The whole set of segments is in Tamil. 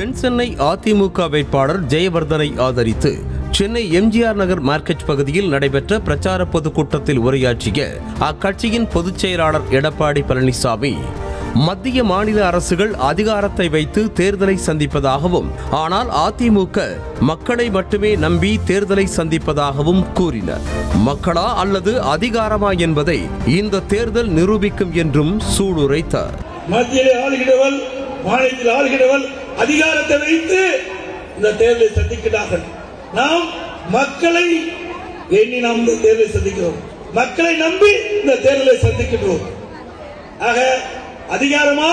தென் சென்னை அதிமுக வேட்பாளர் ஜெயவர்தனை ஆதரித்து சென்னை எம்ஜிஆர் நகர் மார்க்கெட் பகுதியில் நடைபெற்ற பிரச்சார பொதுக்கூட்டத்தில் உரையாற்றிய அக்கட்சியின் பொதுச் செயலாளர் எடப்பாடி பழனிசாமி மத்திய மாநில அரசுகள் அதிகாரத்தை வைத்து தேர்தலை சந்திப்பதாகவும் ஆனால் அதிமுக மக்களை மட்டுமே நம்பி தேர்தலை சந்திப்பதாகவும் கூறினர் மக்களா அல்லது அதிகாரமா என்பதை இந்த தேர்தல் நிரூபிக்கும் என்றும் சூளுரைத்தார் மத்தியிலே ஆளுகிறவள் மாநிலத்தில் ஆளுகிறவள் அதிகாரத்தை வைத்து இந்த தேர்தலை சந்திக்கிறார்கள் நாம் மக்களை எண்ணி நாம் இந்த தேர்தலை சந்திக்கிறோம் மக்களை நம்பி இந்த தேர்தலை சந்திக்கின்றோம் ஆக அதிகாரமா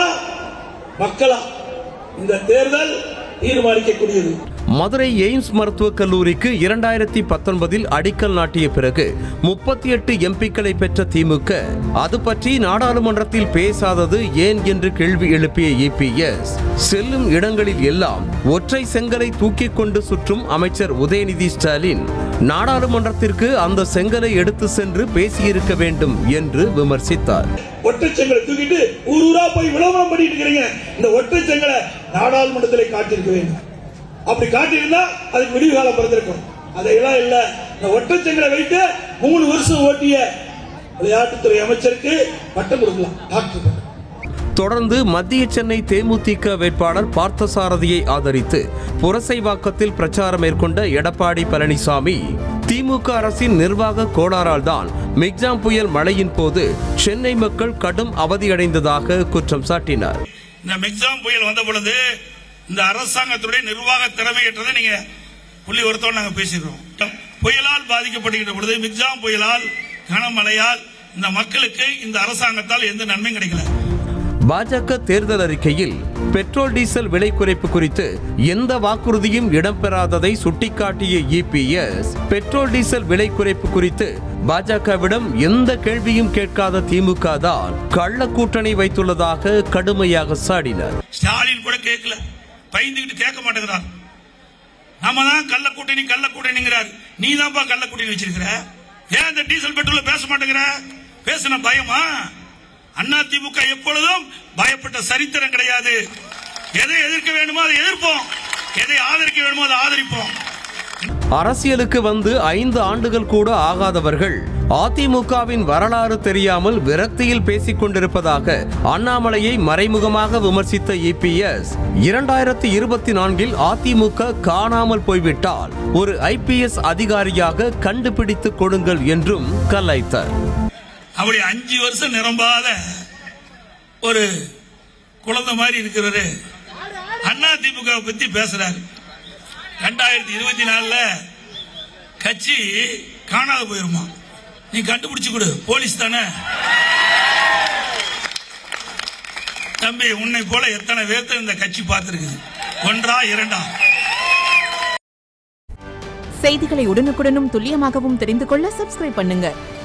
மக்களா இந்த தேர்தல் தீர்மானிக்கக்கூடியது மதுரை எய்ம்ஸ் மருத்துவக் கல்லூரிக்கு இரண்டாயிரத்தி பத்தொன்பதில் அடிக்கல் நாட்டிய பிறகு முப்பத்தி எட்டு எம்பிக்களை பெற்ற திமுக அது பற்றி நாடாளுமன்றத்தில் பேசாதது ஏன் என்று கேள்வி எழுப்பிய இபிஎஸ் செல்லும் இடங்களில் எல்லாம் ஒற்றை செங்கலை தூக்கிக் கொண்டு சுற்றும் அமைச்சர் உதயநிதி ஸ்டாலின் நாடாளுமன்றத்திற்கு அந்த செங்கலை எடுத்து சென்று பேசியிருக்க வேண்டும் என்று விமர்சித்தார் ஒற்றைச்சங்களை தூக்கிட்டு ஊர் ஊரா போய் விளம்பரம் பண்ணிட்டு இருக்கிறீங்க இந்த ஒற்றைச்சங்களை நாடாளுமன்றத்திலே காட்டியிருக்க வேண்டும் அப்படி காட்டியிருந்தா அதுக்கு விடிவு காலம் பிறந்திருக்கும் அதையெல்லாம் இல்ல இந்த ஒற்றைச்சங்களை வைத்து மூணு வருஷம் ஓட்டிய விளையாட்டுத்துறை அமைச்சருக்கு பட்டம் கொடுக்கலாம் டாக்டர் பட்டம். தொடர்ந்து மத்திய சென்னை தேமுதிக வேட்பாளர் பார்த்தசாரதியை ஆதரித்து புரசைவாக்கத்தில் பிரச்சாரம் மேற்கொண்ட எடப்பாடி பழனிசாமி திமுக அரசின் நிர்வாக கோளாறால் தான் மிக்ஜாம் புயல் மழையின் போது சென்னை மக்கள் கடும் அவதியடைந்ததாக குற்றம் சாட்டினார் இந்த மெக்ஸாம் புயல் வந்த பொழுது இந்த அரசாங்கத்துடைய நிர்வாக திறமையற்றதை நீங்க புள்ளி ஒருத்தோடு நாங்க பேசிடுறோம் புயலால் பாதிக்கப்படுகின்ற பொழுது மிக்ஸாம் புயலால் கனமழையால் இந்த மக்களுக்கு இந்த அரசாங்கத்தால் எந்த நன்மையும் கிடைக்கல பாஜக தேர்தல் அறிக்கையில் பெட்ரோல் டீசல் விலை குறைப்பு குறித்து எந்த வாக்குறுதியும் இடம்பெறாததை சுட்டிக்காட்டிய இபிஎஸ் பெட்ரோல் டீசல் விலை குறைப்பு குறித்து பாஜகவிடம் எந்த கேள்வியும் கேட்காத திமுக தான் கள்ள கூட்டணி வைத்துள்ளதாக கடுமையாக சாடினார் ஸ்டாலின் கூட கேட்கல பயந்துகிட்டு கேட்க மாட்டேங்கிறார் நம்ம தான் கள்ள கூட்டணி கள்ள கூட்டணிங்கிறார் நீ தான்ப்பா கள்ள கூட்டணி வச்சிருக்கிற ஏன் இந்த டீசல் பெட்ரோல் பேச மாட்டேங்கிற பேசின பயமா அண்ணா திமுக எப்பொழுதும் பயப்பட்ட சரித்திரம் கிடையாது எதை எதிர்க்க வேண்டுமோ அதை எதிர்ப்போம் எதை ஆதரிக்க வேண்டுமோ அதை ஆதரிப்போம் அரசியலுக்கு வந்து ஐந்து ஆண்டுகள் கூட ஆகாதவர்கள் அதிமுகவின் வரலாறு தெரியாமல் விரக்தியில் பேசிக் கொண்டிருப்பதாக அண்ணாமலையை மறைமுகமாக விமர்சித்த இபிஎஸ் இரண்டாயிரத்தி இருபத்தி நான்கில் அதிமுக காணாமல் போய்விட்டால் ஒரு ஐபிஎஸ் அதிகாரியாக கண்டுபிடித்துக் கொடுங்கள் என்றும் கலைத்தார் அப்படி அஞ்சு வருஷம் நிரம்பாத ஒரு குழந்தை மாதிரி இருக்கிறவரு அண்ணா திமுக பத்தி பேசுறாரு ரெண்டாயிரத்தி இருபத்தி நாலுல கட்சி காணாத போயிருமா நீ கண்டுபிடிச்சு கொடு போலீஸ் தானே தம்பி உன்னை போல எத்தனை பேர்த்த இந்த கட்சி பார்த்திருக்குது ஒன்றா இரண்டா செய்திகளை உடனுக்குடனும் துல்லியமாகவும் தெரிந்து கொள்ள சப்ஸ்கிரைப் பண்ணுங்க